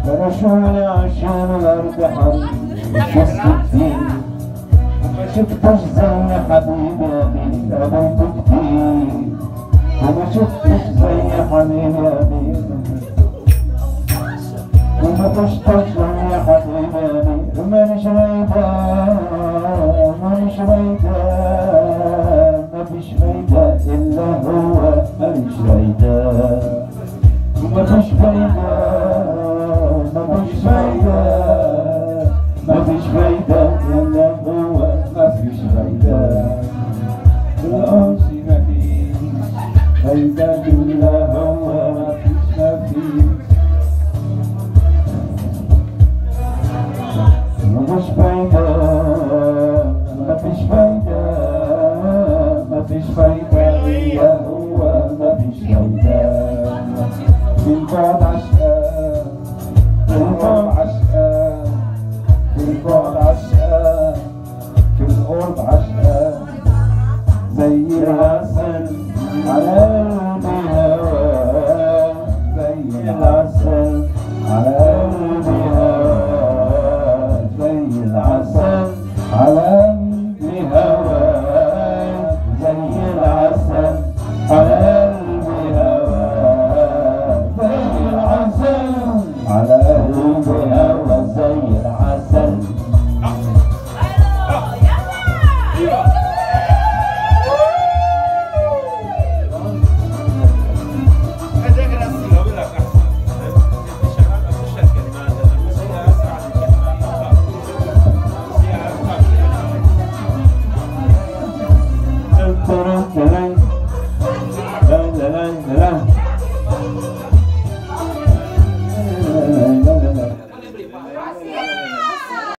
فرشوني عشان الارض حرب شفت كتير وما شفتش زي حبيبي ابي قابلت كتير وما شفتش زي حبيبي ابي وما فشتش زي حبيبي ابي مانيش رايدة مانيش رايدة مفيش فايدة إلا هو ماليش فايدة مفيش فايدة مفيش فايدة مفيش فايدة إلا هو مفيش فايدة الأنس مفيش فايدة إلا هو مفيش مفيش مفيش فايدة مفيش فايدة مفيش فايدة إلا هو مفيش فايدة في البعد عشقان في البعد عشقان في البعد عشقان في القرب عشقان زي العسل على قلبي هواه زي العسل على قلبي هواه زي العسل على قلبي هواه زي العسل على قلبي هواه زي العسل على قلبي هواه زي العسل هذاك الأسئلة أقول لك أحسن الشباب أخش الكلمات الموسيقى أسرع من الكلمات الموسيقى أسرع